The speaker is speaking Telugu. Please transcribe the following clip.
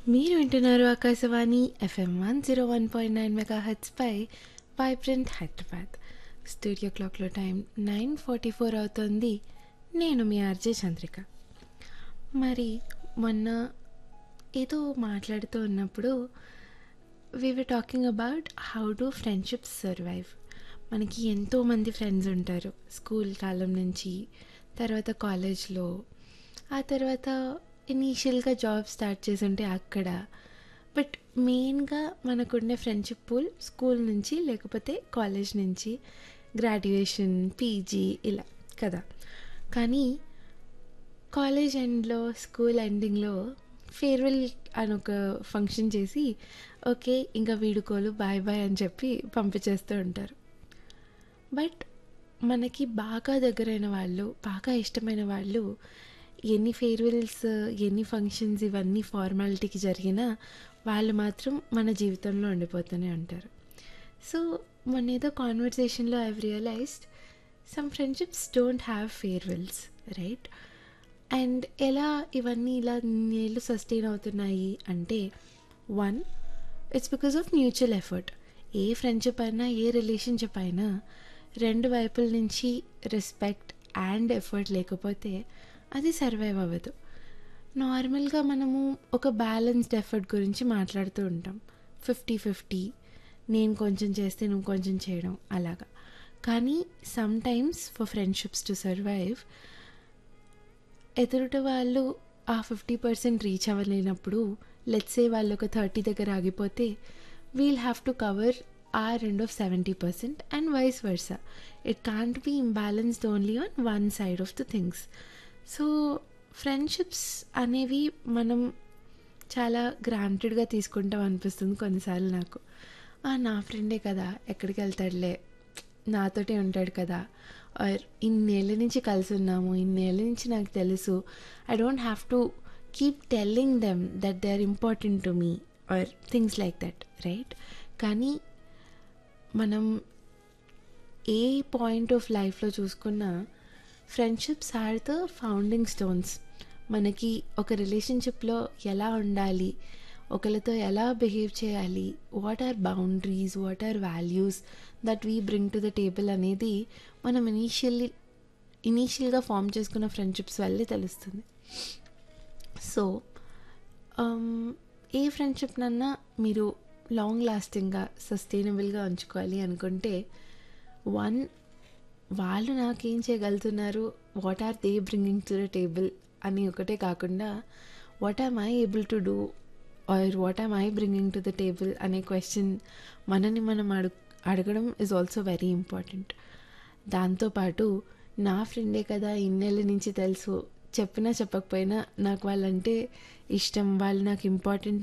మీరు వింటున్నారు Akashvani FM one zero one point nine mega హెచ్పై వైబ్రెంట్ హైదరాబాద్ స్టూడియో క్లాక్లో టైం నైన్ ఫార్టీ ఫోర్ అవుతుంది నేను మీ ఆర్జే చంద్రిక మరి మొన్న ఏదో మాట్లాడుతూ ఉన్నప్పుడు we were talking about how do friendships survive మనకి ఎంతోమంది ఫ్రెండ్స్ ఉంటారు స్కూల్ కాలం నుంచి తర్వాత కాలేజ్లో ఆ తర్వాత ఇనీషియల్గా జాబ్ స్టార్ట్ చేసి ఉంటే అక్కడ బట్ మెయిన్గా మనకుండే ఫ్రెండ్షిప్ పూల్ స్కూల్ నుంచి లేకపోతే కాలేజ్ నుంచి గ్రాడ్యుయేషన్ పీజీ ఇలా కదా కానీ కాలేజ్ ఎండ్లో స్కూల్ ఎండింగ్లో ఫేర్వెల్ అని ఒక ఫంక్షన్ చేసి ఓకే ఇంకా వీడుకోలు బాయ్ బాయ్ అని చెప్పి పంపించేస్తూ ఉంటారు బట్ మనకి బాగా దగ్గరైన వాళ్ళు బాగా ఇష్టమైన వాళ్ళు ఎన్ని ఫేర్వెల్స్ ఎన్ని ఫంక్షన్స్ ఇవన్నీ ఫార్మాలిటీకి జరిగినా వాళ్ళు మాత్రం మన జీవితంలో ఉండిపోతూనే ఉంటారు సో మొన్న ఏదో కాన్వర్సేషన్లో I realised some friendships don't have farewells right and ఎలా ఇవన్నీ ఇలా నీళ్ళు సస్టైన్ అవుతున్నాయి అంటే one it's because of mutual effort ఏ ఫ్రెండ్షిప్ అయినా ఏ రిలేషన్షిప్ అయినా రెండు వైపుల నుంచి రెస్పెక్ట్ అండ్ ఎఫర్ట్ లేకపోతే అది సర్వైవ్ అవ్వదు నార్మల్గా మనము ఒక బ్యాలెన్స్డ్ ఎఫర్ట్ గురించి మాట్లాడుతూ ఉంటాం ఫిఫ్టీ ఫిఫ్టీ నేను కొంచెం చేస్తే నువ్వు కొంచెం చేయడం అలాగా కానీ sometimes for friendships to survive ఎదురుట వాళ్ళు ఆ ఫిఫ్టీ పర్సెంట్ రీచ్ అవ్వలేనప్పుడు లెట్స్ సే వాళ్ళు ఒక థర్టీ దగ్గర ఆగిపోతే వీల్ హ్యావ్ టు కవర్ ఆ రెండు of seventy percent and vice versa it can't be imbalanced only on one side of the things so friendships అనేవి మనం చాలా గ్రాంటెడ్గా తీసుకుంటాం అనిపిస్తుంది కొన్నిసార్లు నాకు "ఆ, నా ఫ్రెండే కదా ఎక్కడికి వెళ్తాడులే నాతోటే ఉంటాడు కదా ఆర్ ఇన్నేళ్ళ నుంచి కలిసి ఉన్నాము ఇన్నేళ్ళ నుంచి నాకు తెలుసు I don't have to keep telling them that they are important to me or things like that right కానీ మనం ఏ పాయింట్ ఆఫ్ లైఫ్లో చూసుకున్నా friendships are the founding stones మనకి ఒక రిలేషన్షిప్లో ఎలా ఉండాలి ఒకరితో ఎలా బిహేవ్ చేయాలి what are boundaries what are values that we bring to the table అనేది మనం ఇనీషియల్లీ ఇనీషియల్గా ఫామ్ చేసుకున్న ఫ్రెండ్షిప్స్ వల్లే తెలుస్తుంది సో ఏ ఫ్రెండ్షిప్నన్నా మీరు లాంగ్ లాస్టింగ్గా సస్టైనబుల్గా ఉంచుకోవాలి అనుకుంటే వన్ వాళ్ళు నాకేం చేయగలుగుతున్నారు what are they bringing to the table అని ఒకటే కాకుండా what am I able to do or what am I bringing to the table అనే క్వశ్చన్ మనని మనం అడుగు అడగడం ఈజ్ ఆల్సో వెరీ ఇంపార్టెంట్ దాంతోపాటు నా ఫ్రెండే కదా ఇన్నేళ్ళ నుంచి తెలుసు చెప్పినా చెప్పకపోయినా నాకు వాళ్ళంటే ఇష్టం వాళ్ళు నాకు ఇంపార్టెంట్